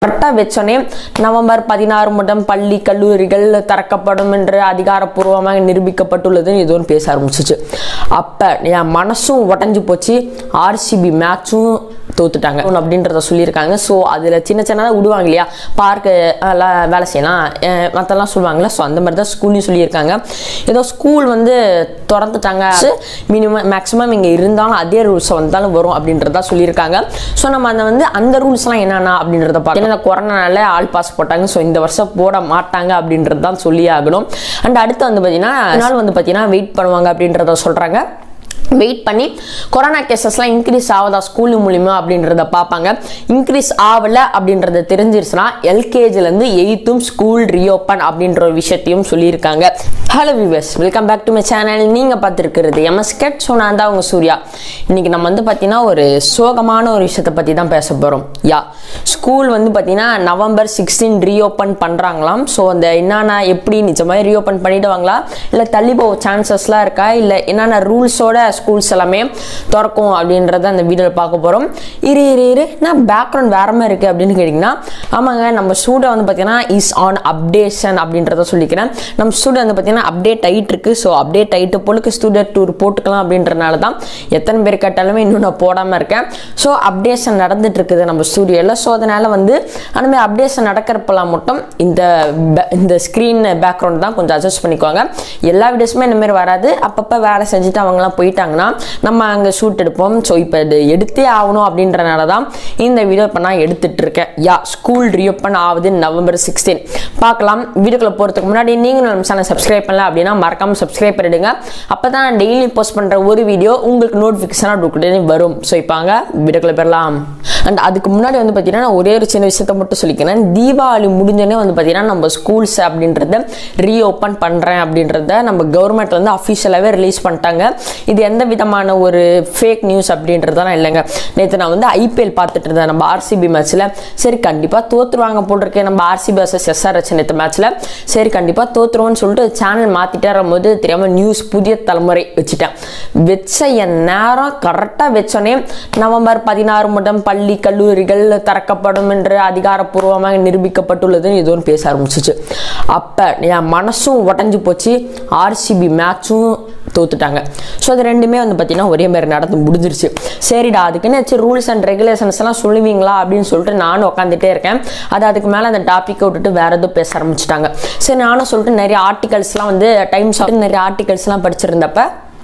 கரெக்டாக வச்சோன்னே நவம்பர் பதினாறு முதல் பள்ளி கல்லூரிகள் திறக்கப்படும் என்று அதிகாரப்பூர்வமாக நிரூபிக்கப்பட்டுள்ளது இது ஒன்று பேச ஆரம்பிச்சிச்சு அப்போ என் மனசும் உடஞ்சி போச்சு ஆர்சிபி மேட்சும் தோத்துட்டாங்க அப்படின்றத சொல்லியிருக்காங்க ஸோ அதில் சின்ன சின்னதாக விடுவாங்க இல்லையா பார்க்கு எல்லாம் வேலை செய்யலாம் அஹ் மற்றெல்லாம் சொல்லுவாங்கல்ல ஸோ அந்த மாதிரி தான் ஸ்கூல்லையும் சொல்லியிருக்காங்க ஏதோ ஸ்கூல் வந்து திறந்துட்டாங்க மினிமம் மேக்ஸிமம் இங்கே இருந்தாலும் அதே ரூல்ஸ் வந்தாலும் வரும் அப்படின்றதா சொல்லியிருக்காங்க ஸோ நம்ம அந்த வந்து அந்த ரூல்ஸ்லாம் என்னென்ன அப்படின்றத பார்த்தீங்கன்னா இந்த கொரோனால ஆல் பாஸ் போட்டாங்க ஸோ இந்த வருஷம் போட மாட்டாங்க அப்படின்றது தான் சொல்லி ஆகணும் அண்ட் அடுத்து வந்து பார்த்தீங்கன்னா நாள் வந்து பார்த்தீங்கன்னா வெயிட் பண்ணுவாங்க அப்படின்றத சொல்கிறாங்க வெயிட் பண்ணி கொரோனா கேசஸ்லாம் இன்க்ரீஸ் ஆகுதா ஸ்கூல் மூலியமா அப்படின்றத பார்ப்பாங்க இன்க்ரீஸ் ஆகலை அப்படின்றத தெரிஞ்சிருச்சுன்னா எல்கேஜிலேருந்து எயித்தும் ஸ்கூல் ரீஓப்பன் அப்படின்ற ஒரு விஷயத்தையும் சொல்லியிருக்காங்க hello viewers welcome back to my channel நீங்கள் பார்த்துருக்கிறது எம்எஸ் கெட் ஸோ நான் தான் உங்கள் சூர்யா இன்னைக்கு நம்ம வந்து பார்த்தீங்கன்னா ஒரு சோகமான ஒரு விஷயத்தை பற்றி தான் பேச போகிறோம் யா ஸ்கூல் வந்து பார்த்தீங்கன்னா நவம்பர் சிக்ஸ்டீன் ரீஓப்பன் பண்ணுறாங்களாம் ஸோ அந்த என்னென்ன எப்படி நிஜமாக ரீஓப்பன் பண்ணிடுவாங்களா இல்லை தள்ளி போக சான்சஸ்லாம் இருக்கா இல்லை என்னென்ன ரூல்ஸோட ஸ்கூல்ஸ் எல்லாமே திறக்கும் அப்படின்றத அந்த வீடியோவில் பார்க்க போகிறோம் இரு இரு இரு நான் பேக்ரவுண்ட் வேற மாதிரி இருக்குது அப்படின்னு கேட்டிங்கன்னா ஆமாங்க நம்ம ஸ்டூடெண்ட் வந்து பார்த்தீங்கன்னா இஸ் ஆன் அப்டேஷன் அப்படின்றத சொல்லிக்கிறேன் நம்ம ஸ்டூடெண்ட் வந்து பார்த்தீங்கன்னா அப்டேட் ஆகிட்டு இருக்கு ஸோ அப்டேட் ஆகிட்டு பொழுது ஸ்டூடெண்ட் டூர் போட்டுக்கலாம் அப்படின்றனால தான் எத்தனை பேர் கேட்டாலுமே இன்னும் நான் போடாமல் இருக்கேன் ஸோ அப்டேஷன் நடந்துட்டு இருக்குது நம்ம ஸ்டூடியோவில் ஸோ அதனால் வந்து அந்த மாதிரி அப்டேஷன் நடக்கிறப்பெல்லாம் மட்டும் இந்த ba- இந்த ஸ்க்ரீன் பேக்ரவுண்ட் தான் கொஞ்சம் அட்ஜஸ்ட் பண்ணிக்குவாங்க எல்லா வீடியோஸுமே இந்த மாதிரி வராது அப்பப்போ வேலை செஞ்சுட்டு அவங்களாம் போயிட்டாங்கன்னா நம்ம அங்கே ஷூட் எடுப்போம் ஸோ இப்போ இது எடுத்தே ஆகணும் அப்படின்றனால தான் இந்த வீடியோ இப்போ நான் எடுத்துட்டு இருக்கேன் யா ஸ்கூல் ரீஓப்பன் ஆகுது நவம்பர் சிக்ஸ்டீன் பார்க்கலாம் வீடியோக்குள்ள போகிறதுக்கு முன்னாடி நீங்களும் நம்ம சேனல் சப்ஸ்கிரைப் பண்ணல அப்படின்னா மறக்காம சப்ஸ்கிரைப் பண்ணிடுங்க அப்போ தான் நான் டெய்லி போஸ்ட் பண்ணுற ஒரு வீடியோ உங்களுக்கு நோட்டிஃபிகேஷனாக உடனே வரும் ஸோ இப்போ அங்கே வீடியோக்குள்ள போயிடலாம் அண்ட் அதுக்கு முன்னாடி வந்து பார்த்தீங்கன்னா நான் ஒரே ஒரு சின்ன விஷயத்த மட்டும் சொல்லிக்கிறேன் தீபாவளி முடிஞ்சோடனே வந்து பார்த்தீங்கன்னா நம்ம ஸ்கூல்ஸ் அப்படின்றத ரீஓப்பன் பண்ணுறேன் அப்படின்றத நம்ம கவர்மெண்ட் வந்து அஃபிஷியலாகவே ரிலீஸ் பண்ணிட்டாங்க இது எந்த விதமான ஒரு ஃபேக் நியூஸ் அப்படின்றதெல்லாம் இல்லைங்க நேற்று நான் வந்து ஐபிஎல் பார்த்துட்டு இருந்தேன் நம்ம ஆர்சிபி மேட்ச்சில் சரி கண்டிப்பாக தோத்துருவாங்க போட்டிருக்கேன் நம்ம ஆர்சிபி வர்சஸ் எஸ்ஆர்எச் நேற்று மேட்ச்சில் சரி கண்டிப்பாக தோத்துருவோன்னு சொல்லிட்டு சேனல் மாற்றிட்டே போது தெரியாமல் நியூஸ் புதிய தலைமுறை வச்சுட்டேன் வச்ச என் நேரம் கரெக்டாக வச்சோன்னே நவம்பர் பதினாறு முதல் பள்ளி கல்லூரிகள் திறக்கப்படும் என்று அதிகாரப்பூர்வமாக நிரூபிக்கப்பட்டுள்ளது இது ஒன்று பேச ஆரம்பிச்சிச்சு அப்போ என் மனசும் உடஞ்சி போச்சு ஆர்சிபி மேட்சும் தோத்துட்டாங்க ஸோ அது ரெண்டுமே வந்து பார்த்தீங்கன்னா ஒரே மாதிரி நடந்து முடிஞ்சிருச்சு சரிடா அதுக்குன்னு ரூல்ஸ் அண்ட் ரெகுலேஷன்ஸ் எல்லாம் சொல்லுவீங்களா அப்படின்னு சொல்லிட்டு நானும் உட்காந்துட்டே இருக்கேன் அது அதுக்கு மேலே அந்த டாப்பிக்கை விட்டுட்டு வேற எதுவும் பேச ஆரம்பிச்சிட்டாங்க சரி நானும் சொல்லிட்டு நிறைய ஆர்டிகல்ஸ்லாம் வந்து டைம்ஸ் நிறைய ஆர்டிகல்ஸ்லாம் படிச்சிருந்தப்ப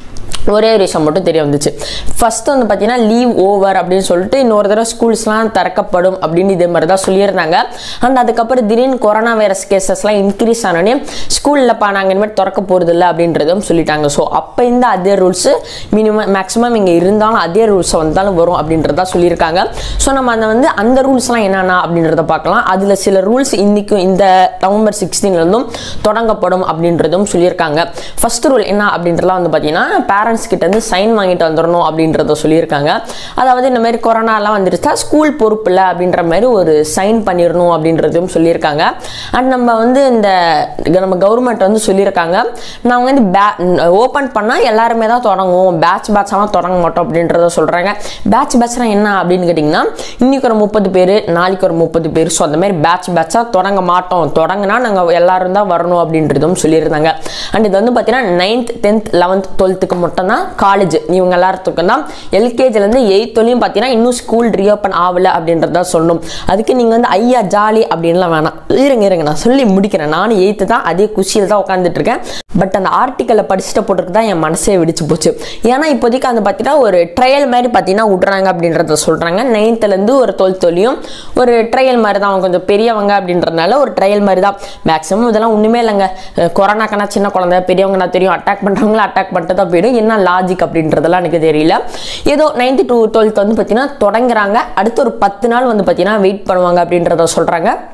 ஒரே ஒரு விஷயம் மட்டும் தெரிய வந்துச்சு ஃபர்ஸ்ட் வந்து பார்த்தீங்கன்னா லீவ் ஓவர் அப்படின்னு சொல்லிட்டு இன்னொரு தடவை ஸ்கூல்ஸ்லாம் திறக்கப்படும் அப்படின்னு இதே மாதிரி தான் சொல்லியிருந்தாங்க அண்ட் அதுக்கப்புறம் திடீர்னு கொரோனா வைரஸ் கேசஸ்லாம் இன்க்ரீஸ் ஆனோடனே ஸ்கூல்லப்பா நாங்கள் இனிமேல் திறக்க போகிறது இல்லை அப்படின்றதும் சொல்லிட்டாங்க ஸோ அப்போ இந்த அதே ரூல்ஸு மினிமம் மேக்ஸிமம் இங்கே இருந்தாலும் அதே ரூல்ஸ் வந்தாலும் வரும் அப்படின்றதா சொல்லியிருக்காங்க ஸோ நம்ம அந்த வந்து அந்த ரூல்ஸ்லாம் என்னென்ன அப்படின்றத பார்க்கலாம் அதில் சில ரூல்ஸ் இன்றைக்கும் இந்த நவம்பர் சிக்ஸ்டீன்லேருந்தும் தொடங்கப்படும் அப்படின்றதும் சொல்லியிருக்காங்க ஃபர்ஸ்ட் ரூல் என்ன அப்படின்றலாம் வந்து பார்த்தீங்கன்னா பேரண்ட்ஸ் கிட்ட இருந்து சைன் வாங்கிட்டு வந்துடணும் அப்படின்றத சொல்லியிருக்காங்க அதாவது இந்த மாதிரி கொரோனாலாம் வந்துருச்சா ஸ்கூல் பொறுப்பு இல்லை அப்படின்ற மாதிரி ஒரு சைன் பண்ணிடணும் அப்படின்றதும் சொல்லியிருக்காங்க அண்ட் நம்ம வந்து இந்த நம்ம கவர்மெண்ட் வந்து சொல்லியிருக்காங்க நாங்கள் வந்து பே ஓப்பன் பண்ணால் எல்லாருமே தான் தொடங்குவோம் பேட்ச் பேட்சாலாம் தொடங்க மாட்டோம் அப்படின்றத சொல்கிறாங்க பேட்ச் பேட்ச்லாம் என்ன அப்படின்னு கேட்டிங்கன்னா இன்னைக்கு ஒரு முப்பது பேர் நாளைக்கு ஒரு முப்பது பேர் ஸோ அந்த மாதிரி பேட்ச் பேட்சாக தொடங்க மாட்டோம் தொடங்கினா நாங்கள் எல்லாரும் தான் வரணும் அப்படின்றதும் சொல்லியிருந்தாங்க அண்ட் இது வந்து பார்த்தீங்கன்னா நைன்த் டென்த் லெவன்த் டுவெல்த்துக்கு மட்டும்தான் காலேஜ் இவங்க எல்லாத்துக்கும் தான் எல்கேஜிலேருந்து எயித்துலையும் பார்த்தீங்கன்னா இன்னும் ஸ்கூல் ரீஓப்பன் ஆகல அப்படின்றத சொல்லணும் அதுக்கு நீங்கள் வந்து ஐயா ஜாலி அப்படின்லாம் வேணாம் இருங்க இருங்க நான் சொல்லி முடிக்கிறேன் நானும் எயித்து தான் அதே குஷியில் தான் உட்காந்துட்டு இருக்கேன் பட் அந்த ஆர்டிக்கலை படிச்சுட்டு போட்டுருக்கு தான் என் மனசே வெடிச்சு போச்சு ஏன்னா இப்போதைக்கு அந்த பார்த்தீங்கன்னா ஒரு ட்ரையல் மாதிரி பார்த்தீங்கன்னா விட்றாங்க அப்படின்றத சொல்கிறாங்க நைன்த்துலேருந்து ஒரு டுவெல்த்துலையும் ஒரு ட்ரையல் மாதிரி தான் அவங்க கொஞ்சம் பெரியவங்க அப்படின்றதுனால ஒரு ட்ரையல் மாதிரி தான் மேக்ஸிமம் இதெல்லாம் ஒன்றுமே இல்லைங்க கொரோனாக்கான சின்ன குழந்தை பெரியவங்க நான் தெரியும் அட்டாக் பண்ணுறவங்கள அட்டாக் பண்ணிட்டு தான் போயிடும் என்ன லாஜிக் அப்படின்றதெல்லாம் எனக்கு தெரியல ஏதோ நைன்த்து டு டுவெல்த் வந்து பார்த்தீங்கன்னா தொடங்குறாங்க அடுத்து ஒரு பத்து நாள் வந்து பார்த்தீங்கன்னா வெயிட் பண்ணுவாங்க அப்படின்றத சொல்கிறாங்க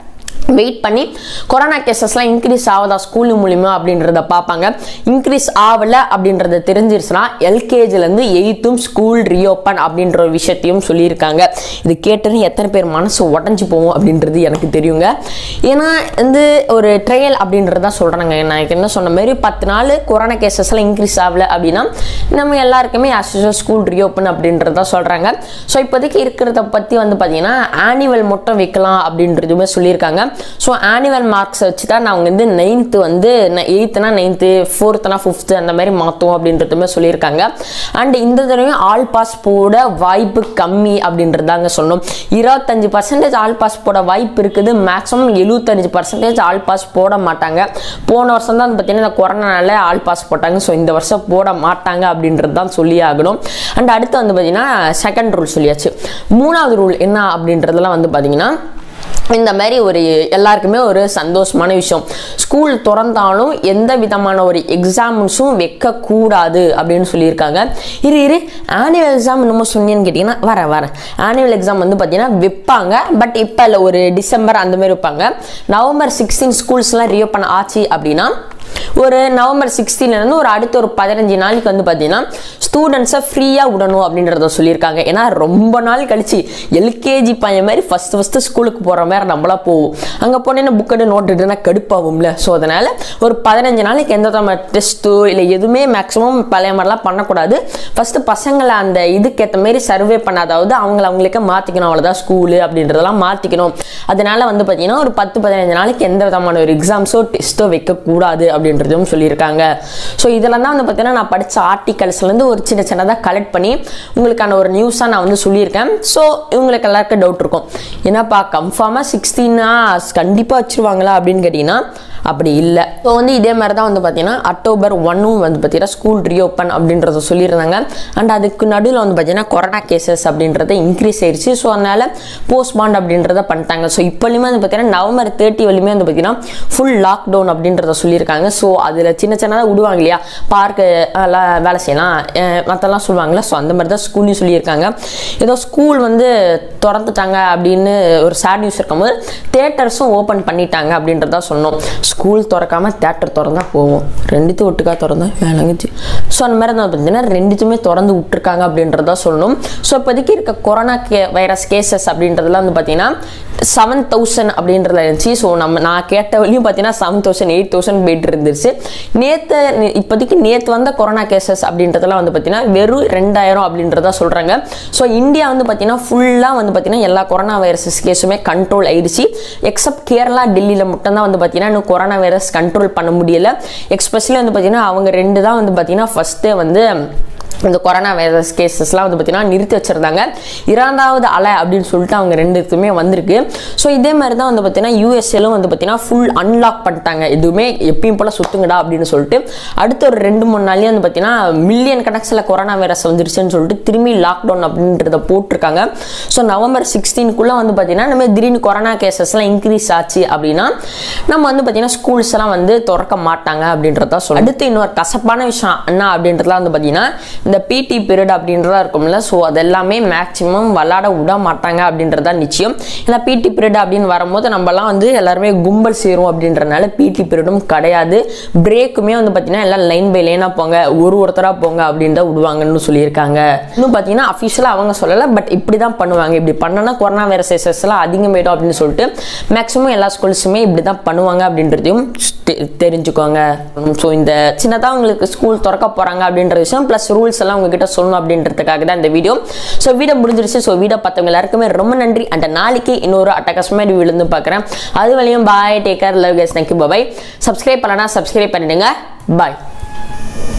வெயிட் பண்ணி கொரோனா கேசஸ்லாம் இன்க்ரீஸ் ஆகுதா ஸ்கூல் மூலியமா அப்படின்றத பார்ப்பாங்க இன்க்ரீஸ் ஆகலை அப்படின்றத தெரிஞ்சிருச்சுன்னா எல்கேஜிலேருந்து எயித்தும் ஸ்கூல் ரீஓப்பன் அப்படின்ற ஒரு விஷயத்தையும் சொல்லியிருக்காங்க இது கேட்டது எத்தனை பேர் மனசு உடஞ்சி போகும் அப்படின்றது எனக்கு தெரியுங்க ஏன்னா வந்து ஒரு ட்ரையல் அப்படின்றத சொல்கிறாங்க நான் என்ன சொன்ன மாதிரி பத்து நாள் கொரோனா கேசஸ்லாம் இன்க்ரீஸ் ஆகலை அப்படின்னா நம்ம எல்லாருக்குமே ஆஸ் ஸ்கூல் ரீஓப்பன் அப்படின்றத சொல்கிறாங்க ஸோ இப்போதைக்கு இருக்கிறத பற்றி வந்து பார்த்தீங்கன்னா ஆனுவல் மட்டும் வைக்கலாம் அப்படின்றதுமே சொல்லியிருக்காங்க ஸோ ஆனுவல் மார்க்ஸை வச்சு தான் நான் வந்து நைன்த்து வந்து எயித்துனா நைன்த்து ஃபோர்த்துனா ஃபிஃப்த்து அந்த மாதிரி மாற்றும் அப்படின்றதுமே சொல்லியிருக்காங்க அண்ட் இந்த தடவையும் ஆல் பாஸ் போட வாய்ப்பு கம்மி அப்படின்றதாங்க சொன்னோம் இருபத்தஞ்சு பர்சன்டேஜ் ஆல் பாஸ் போட வாய்ப்பு இருக்குது மேக்ஸிமம் எழுபத்தஞ்சு பர்சன்டேஜ் ஆல் பாஸ் போட மாட்டாங்க போன வருஷம் தான் பார்த்தீங்கன்னா இந்த கொரோனால ஆல் பாஸ் போட்டாங்க ஸோ இந்த வருஷம் போட மாட்டாங்க அப்படின்றது தான் சொல்லி ஆகணும் அண்ட் அடுத்து வந்து பார்த்தீங்கன்னா செகண்ட் ரூல் சொல்லியாச்சு மூணாவது ரூல் என்ன அப்படின்றதெல்லாம் வந்து பார்த்தீங்கன்னா இந்த மாதிரி ஒரு எல்லாருக்குமே ஒரு சந்தோஷமான விஷயம் ஸ்கூல் திறந்தாலும் எந்த விதமான ஒரு எக்ஸாம்ஸும் வைக்கக்கூடாது அப்படின்னு சொல்லியிருக்காங்க இரு இரு ஆனுவல் எக்ஸாம் என்னமோ சொன்னீங்கன்னு கேட்டிங்கன்னா வரேன் வரேன் ஆனுவல் எக்ஸாம் வந்து பார்த்தீங்கன்னா வைப்பாங்க பட் இப்போ இல்லை ஒரு டிசம்பர் அந்த மாதிரி வைப்பாங்க நவம்பர் சிக்ஸ்டீன் ஸ்கூல்ஸ்லாம் ரீஓப்பன் ஆச்சு அப்படின்னா ஒரு நவம்பர் 16 ல இருந்து ஒரு அடுத்த ஒரு பதினஞ்சு நாளைக்கு வந்து பார்த்தீங்கன்னா ஸ்டூடெண்ட்ஸை ஃப்ரீயாக விடணும் அப்படின்றத சொல்லியிருக்காங்க ஏன்னா ரொம்ப நாள் கழிச்சு எல்கேஜி பையன் மாதிரி ஃபஸ்ட்டு ஃபஸ்ட்டு ஸ்கூலுக்கு போகிற மாதிரி நம்மளா போவோம் அங்கே போனேன்னா புக்கெட்டு நோட் எடுத்துனா கடுப்பாகும்ல ஸோ அதனால் ஒரு பதினஞ்சு நாளைக்கு எந்த விதமான டெஸ்ட்டோ இல்லை எதுவுமே மேக்ஸிமம் பழைய மாதிரிலாம் பண்ணக்கூடாது ஃபஸ்ட்டு பசங்களை அந்த இதுக்கேற்ற மாரி சர்வே பண்ண அதாவது அவங்கள அவங்களுக்கே மாற்றிக்கணும் அவ்வளோதான் ஸ்கூலு அப்படின்றதெல்லாம் மாற்றிக்கணும் அதனால வந்து பார்த்தீங்கன்னா ஒரு பத்து பதினஞ்சு நாளைக்கு எந்த விதமான ஒரு எக்ஸாம்ஸோ டெஸ்ட்டோ வைக்கக்கூடாது அப்படின்றதும் சொல்லியிருக்காங்க ஸோ இதெல்லாம் தான் வந்து பார்த்தீங்கன்னா நான் படித்த ஆர்டிகல்ஸ்லேருந்து ஒரு சின்ன சின்னதாக கலெக்ட் பண்ணி உங்களுக்கான ஒரு நியூஸாக நான் வந்து சொல்லியிருக்கேன் ஸோ இவங்களுக்கு எல்லாருக்கும் டவுட் இருக்கும் என்னப்பா கன்ஃபார்மாக சிக்ஸ்டீனா கண்டிப்பாக வச்சுருவாங்களா அப்படின்னு கேட்டிங்கன்னா அப்படி இல்லை ஸோ வந்து இதே மாதிரி தான் வந்து பார்த்தீங்கன்னா அக்டோபர் ஒன்னும் வந்து பார்த்தீங்கன்னா ஸ்கூல் ரீஓப்பன் அப்படின்றத சொல்லியிருந்தாங்க அண்ட் அதுக்கு நடுவில் வந்து பார்த்தீங்கன்னா கொரோனா கேசஸ் அப்படின்றத இன்க்ரீஸ் ஆயிடுச்சு ஸோ அதனால் போஸ்ட்பாண்ட் அப்படின்றத பண்ணிட்டாங்க ஸோ இப்போலையுமே வந்து பார்த்தீங்கன்னா நவம்பர் தேர்ட்டி வரையுமே வந்து பார்த்தீங்கன்னா ஃபுல் லாக்டவுன் அப்படின்றத சொல்லியிருக்காங்க ஸோ அதில் சின்ன சின்னதாக விடுவாங்க இல்லையா பார்க்கு வேலை செய்யலாம் அஹ் மற்றெல்லாம் சொல்லுவாங்களே ஸோ அந்த மாதிரி தான் ஸ்கூல்லையும் சொல்லியிருக்காங்க ஏதோ ஸ்கூல் வந்து திறந்துட்டாங்க அப்படின்னு ஒரு சேட் நியூஸ் இருக்கும்போது தேட்டர்ஸும் ஓப்பன் பண்ணிட்டாங்க அப்படின்றத சொன்னோம் ஸ்கூல் திறக்காம தேட்டர் திறந்தா போவோம் ரெண்டுத்தையும் ஒட்டுக்கா திறந்தா வேலைங்குச்சு ஸோ அந்த மாதிரி தான் பார்த்தீங்கன்னா ரெண்டுத்துமே திறந்து விட்டுருக்காங்க அப்படின்றத சொல்லணும் ஸோ இப்போதைக்கு இருக்க கொரோனா கே வைரஸ் கேசஸ் அப்படின்றதுலாம் வந்து பார்த்தீங்கன்னா செவன் தௌசண்ட் அப்படின்றதுல இருந்துச்சு ஸோ நம்ம நான் கேட்ட வரையும் பார்த்தீங்கன்னா செவன் தௌசண்ட் எயிட் தௌசண்ட் போயிட்டு இருந்துருச்சு நேற்று இப்போதைக்கு நேற்று வந்த கொரோனா கேசஸ் அப்படின்றதெல்லாம் வந்து பார்த்தீங்கன்னா வெறும் ரெண்டாயிரம் அப்படின்றத சொல்கிறாங்க ஸோ இந்தியா வந்து பார்த்தீங்கன்னா ஃபுல்லாக வந்து பார்த்தீங்கன்னா எல்லா கொரோனா வைரஸஸ் கேஸுமே கண்ட்ரோல் ஆயிடுச்சு எக்ஸப்ட் கேரளா டெல்லியில் மட்டும்தான் வந்து பார்த்தீங்கன்னா இன்னும் கொரோனா வைரஸ் கண்ட்ரோல் பண்ண முடியல எக்ஸ்பெஷலி வந்து பார்த்தீங்கன்னா அவங்க ரெண்டு தான் வந்து பார்த்தீங்கன்னா ஃபஸ்ட்டே வந்து இந்த கொரோனா வைரஸ் கேசஸ்லாம் வந்து பார்த்தீங்கன்னா நிறுத்தி வச்சிருந்தாங்க இரண்டாவது அலை அப்படின்னு சொல்லிட்டு அவங்க ரெண்டுத்துமே வந்திருக்கு ஸோ இதே மாதிரி தான் வந்து பார்த்தீங்கன்னா யூஎஸ்ஏலும் வந்து பார்த்தீங்கன்னா ஃபுல் அன்லாக் பண்ணிட்டாங்க எதுவுமே எப்பயும் போல சுத்துங்கடா அப்படின்னு சொல்லிட்டு அடுத்த ஒரு ரெண்டு மூணு நாள்லேயே வந்து பார்த்தீங்கன்னா மில்லியன் கணக்கில் கொரோனா வைரஸ் வந்துருச்சுன்னு சொல்லிட்டு திரும்பி லாக்டவுன் அப்படின்றத போட்டிருக்காங்க ஸோ நவம்பர் சிக்ஸ்டீனுக்குள்ளே வந்து பார்த்தீங்கன்னா நம்ம திடீர்னு கொரோனா கேசஸ்லாம் இன்க்ரீஸ் ஆச்சு அப்படின்னா நம்ம வந்து பார்த்தீங்கன்னா ஸ்கூல்ஸ் எல்லாம் வந்து திறக்க மாட்டாங்க அப்படின்றத சொல்ல அடுத்து இன்னொரு கசப்பான விஷயம் என்ன அப்படின்றதுலாம் வந்து பார்த்தீங்கன்னா இந்த பிடி பீரியட் அப்படின்றதா இருக்கும்ல ஸோ அது எல்லாமே மேக்ஸிமம் விளாட விட மாட்டாங்க அப்படின்றதா நிச்சயம் ஏன்னா பிடி பீரியட் அப்படின்னு வரும்போது நம்மலாம் வந்து எல்லாருமே கும்பல் சேரும் அப்படின்றனால பிடி பீரியடும் கிடையாது பிரேக்குமே வந்து பார்த்தீங்கன்னா எல்லாம் லைன் பை லைனாக போங்க ஒரு ஒருத்தராக போங்க அப்படின்னு தான் விடுவாங்கன்னு சொல்லியிருக்காங்க இன்னும் பார்த்தீங்கன்னா அஃபிஷியலாக அவங்க சொல்லலை பட் இப்படி தான் பண்ணுவாங்க இப்படி பண்ணனா கொரோனா வைரஸ் எல்லாம் அதிகமாயிடும் அப்படின்னு சொல்லிட்டு மேக்ஸிமம் எல்லா ஸ்கூல்ஸுமே இப்படி தான் பண்ணுவாங்க அப்படின்றதையும் தெ- தெரிஞ்சுக்கோங்க ஸோ இந்த சின்னதாக உங்களுக்கு ஸ்கூல் திறக்க போகிறாங்க அப்படின்ற விஷயம் ப்ளஸ் ரூல்ஸ் எல்லாம் உங்ககிட்ட சொல்லணும் அப்படின்றதுக்காக தான் இந்த வீடியோ ஸோ வீடியோ முடிஞ்சிருச்சு ஸோ வீடியோ பார்த்தவங்க எல்லாருக்குமே ரொம்ப நன்றி அந்த நாளைக்கு இன்னொரு அட்டகாசமாக விழுந்து பார்க்குறேன் அது வழியும் bye take care love guys thank you bye subscribe பண்ணனா சப்ஸ்கிரைப் பண்ணிடுங்க பாய்